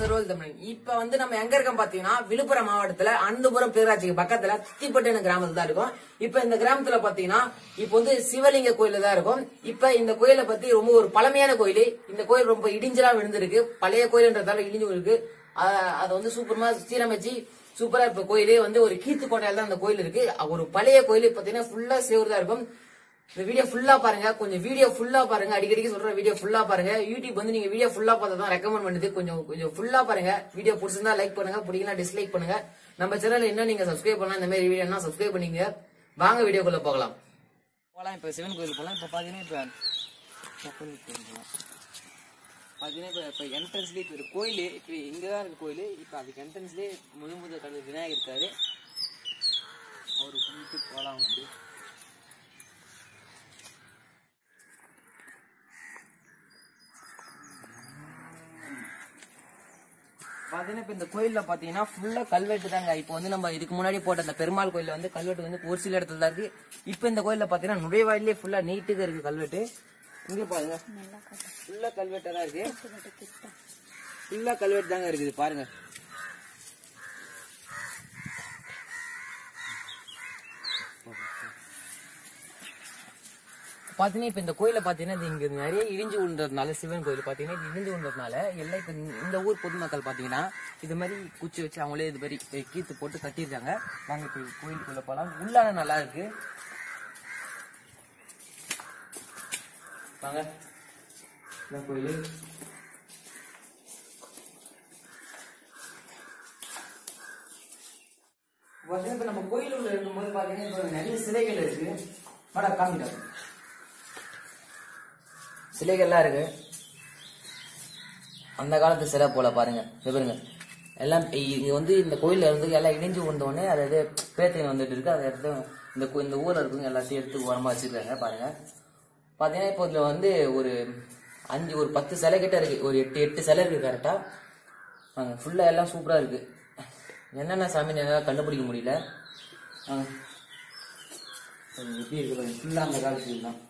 Several தமிழன் இப்ப வந்து நம்ம எங்க இருக்கோம் பாத்தீங்கன்னா விழுப்புரம் மாவட்டத்துல அனந்தபுரம் பேராட்சிக்கு பக்கத்துல தித்திப்பட்டு கிராமத்துல தான் இருக்கும் இப்ப இந்த கிராமத்துல பாத்தீங்கன்னா இப்ப வந்து சிவலிங்க கோயில தான் இருக்கும் இப்ப இந்த கோயிலை பத்தி ரொம்ப ஒரு பழமையான கோயில் இந்த கோயில் ரொம்ப இடிஞ்சலா விழுந்திருக்கு பழைய கோயில்ன்றதால இடிஞ்சு இருக்கு அ- அதை வந்து சூப்பரமா சீரமைச்சு சூப்பரா இப்ப கோயிலே வந்து ஒரு கீத்து கோட்டையில தான் அந்த கோயில் இருக்கு ஒரு பழைய கோயில் பாத்தீங்கன்னா ஃபுல்லா சேவர் தான் இருக்கும் இந்த வீடியோ ஃபுல்லா பாருங்க கொஞ்சம் வீடியோ ஃபுல்லா பாருங்க அடிக்கடிக்கு சொல்ற வீடியோ ஃபுல்லா பாருங்க யூடியூப் வந்து நீங்க வீடியோ ஃபுல்லா பார்த்தா தான் ரெக்கமெண்ட் பண்ணுது கொஞ்சம் கொஞ்சம் ஃபுல்லா பாருங்க வீடியோ பிடிச்சிருந்தா லைக் பண்ணுங்க பிடிக்கலாம் டிஸ்லைக் பண்ணுங்க நம்ம சேனல் இன்னும் நீங்க சப்ஸ்கிரைப் பண்ணலாம் இந்த மாதிரி வீடியோ என்ன சப்ஸ்கிரைப் பண்ணீங்க வாங்க வீடியோக்குள்ள போகலாம் போகலாம் இப்ப சிவன் கோயில் போகலாம் இப்ப பாத்தீங்கன்னா இப்ப கோயில் போகலாம் பாத்தீங்கன்னா இப்ப இப்ப என்ட்ரன்ஸ்லயே இப்ப ஒரு கோயில் இப்ப இங்கதான் இருக்கு கோயில் இப்ப அதுக்கு என்ட்ரன்ஸ்லயே முழு முதல் கடவுள் விநாயகர் இருக்காரு அவரு கும்பிட்டு போலாம் வந்து பாத்தீங்கன்னா இப்ப இந்த கோயில்ல பாத்தீங்கன்னா ஃபுல்லா கல்வெட்டு தாங்க இப்போ வந்து நம்ம இதுக்கு முன்னாடி போட்ட அந்த பெருமாள் கோயில்ல வந்து கல்வெட்டு வந்து ஒரு சில இடத்துல தான் இருக்கு இப்போ இந்த கோயில்ல பாத்தீங்கன்னா நுழைவாயிலே ஃபுல்லா நீட்டுக்கு இருக்கு கல்வெட்டு இங்க பாருங்க ஃபுல்லா கல்வெட்டா தான் இருக்கு ஃபுல்லா கல்வெட்டு தாங்க இருக்குது பாருங்க பாத்தீங்கன்னா இப்ப இந்த கோயில பாத்தீங்கன்னா இது இங்க நிறைய இடிஞ்சு விழுந்ததுனால சிவன் கோயில் பாத்தீங்கன்னா இது இடிஞ்சு விழுந்ததுனால எல்லாம் இப்ப இந்த ஊர் பொதுமக்கள் பாத்தீங்கன்னா இது மாதிரி குச்சி வச்சு அவங்களே இது மாதிரி கீத்து போட்டு கட்டியிருக்காங்க நாங்க இப்ப கோயிலுக்குள்ள போலாம் உள்ளான நல்லா இருக்கு வாங்க இதான் கோயில் பாத்தீங்கன்னா இப்ப நம்ம கோயிலுள்ள இருக்கும்போது பாத்தீங்கன்னா இப்ப நிறைய சிலைகள் இருக்கு வாடா காமிட்டோம் சிலைகள்லாம் இருக்கு அந்த காலத்து சிலை போல பாருங்க இது பாருங்க எல்லாம் இ- இங்க வந்து இந்த கோயில்ல இருந்து எல்லாம் இடிஞ்சு வந்த உடனே அதாவது பேத்தையும் வந்துட்டு இருக்கு அதை எடுத்து இந்த கோ- இந்த ஊர்ல இருக்கவங்க எல்லாத்தையும் எடுத்து ஓரமா வச்சிருக்காங்க பாருங்க பாத்தீங்கன்னா இப்போ இதுல வந்து ஒரு அஞ்சு ஒரு பத்து சிலை கிட்ட இருக்கு ஒரு எட்டு எட்டு சிலை இருக்கு கரெக்டா ஃபுல்லா எல்லாம் சூப்பரா இருக்கு என்னென்ன சாமி என்னால கண்டுபிடிக்க முடியல ஆ. எப்படி இருக்கு பாருங்க ஃபுல்லா அந்த காலத்துல தான்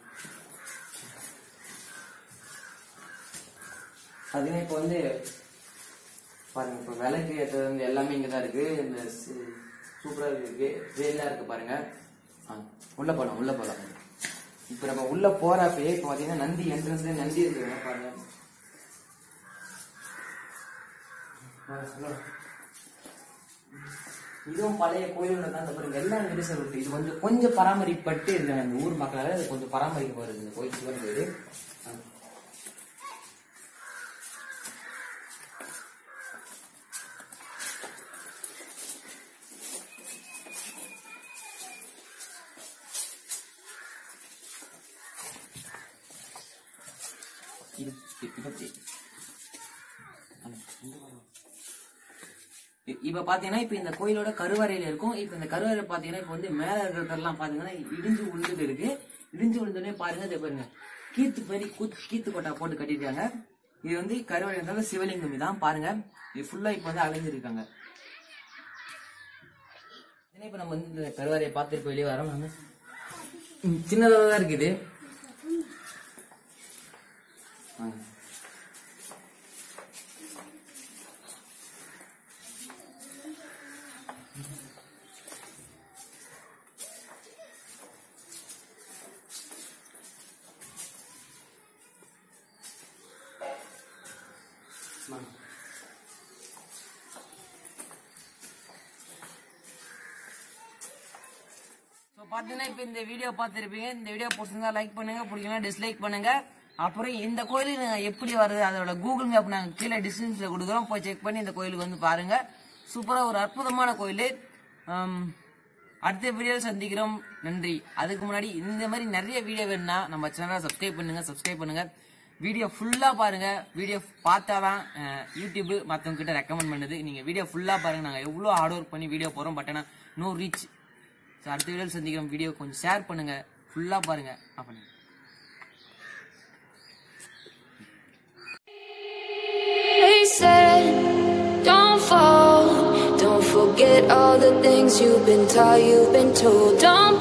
அதுவே இப்போ வந்து பாருங்க இப்போ விளக்கு ஏற்றது வந்து எல்லாமே இங்கே தான் இருக்கு இந்த சூப்பராக இருக்கு வேலாம் இருக்கு பாருங்க ஆ, உள்ள போலாம் உள்ள போலாம் இப்போ நம்ம உள்ள போறப்பயே இப்போ பார்த்தீங்கன்னா நந்தி என்ட்ரன்ஸ்ல நந்தி இருக்கு பாருங்க ஆ, hello. இதுவும் பழைய கோயில்கள் தான் இந்த பாருங்க எல்லாம் நெரிசல் இருக்கு இது வந்து கொஞ்சம் பராமரிப்பட்டு இருக்காங்க இந்த ஊர் மக்களால இது கொஞ்சம் பராமரிக்க வருது இந்த கோயில் சிவன் கோயில் ஆ. இது இருபத்தி இ- இப்ப பாத்தீங்கன்னா இப்ப இந்த கோயிலோட கருவறையில இருக்கும் இப்ப இந்த கருவறை பாத்தீங்கன்னா இப்ப வந்து மேல இருக்கிறதெல்லாம் பாத்தீங்கன்னா இடிஞ்சு விழுந்துட்டு இருக்கு இடிஞ்சு விழுந்தோடனே பாருங்க இதை பாருங்க கீத்து பெரிய கூத்து கீத்து கொட்டா போட்டு கட்டிருக்காங்க இது வந்து கருவறை இருந்தாலும் சிவலிங்கம் இதான் பாருங்க இது ஃபுல்லா இப்ப வந்து அலைஞ்சிருக்காங்க இதே இப்ப நம்ம வந்து இந்த கருவறையை பார்த்துட்டு வெளியே வரோம் நம்ம சின்னதாக தான் இருக்குது ஆ. ஆ. ஸோ பார்த்தீங்கன்னா இப்போ இந்த வீடியோ பார்த்துருப்பீங்க இந்த வீடியோ பிடிச்சிருந்தா லைக் பண்ணுங்க பிடிக்கலாம் டிஸ்லைக் பண்ணுங்க அப்புறம் இந்த கோயிலுக்கு நாங்கள் எப்படி வருது அதோட கூகுள் மேப் நாங்கள் கீழே டிஸ்கிரிப்ஷனில் கொடுக்குறோம் போய் செக் பண்ணி இந்த கோயிலுக்கு வந்து பாருங்க சூப்பராக ஒரு அற்புதமான கோயில் ஆம், அடுத்த வீடியோவில் சந்திக்கிறோம் நன்றி அதுக்கு முன்னாடி இந்த மாதிரி நிறைய வீடியோ வேணும்னா நம்ம சேனலை சப்ஸ்கிரைப் பண்ணுங்க சப்ஸ்கிரைப் பண்ணுங்க வீடியோ ஃபுல்லாக பாருங்க வீடியோ பார்த்தா தான் யூடியூப் மற்றவங்க கிட்ட ரெக்கமெண்ட் பண்ணுது நீங்கள் வீடியோ ஃபுல்லாக பாருங்க நாங்கள் எவ்வளோ ஹார்ட் ஒர்க் பண்ணி வீடியோ போகிறோம் பட் ஆனால் நோ ரீச் ஸோ அடுத்த வீடியோவில் சந்திக்கிறோம் வீடியோ கொஞ்சம் ஷேர் பண்ணுங்க ஃபுல்லாக பாருங்க பண்ணுங்க They said, don't fall. Don't forget all the things you've been taught, you've been told. Don't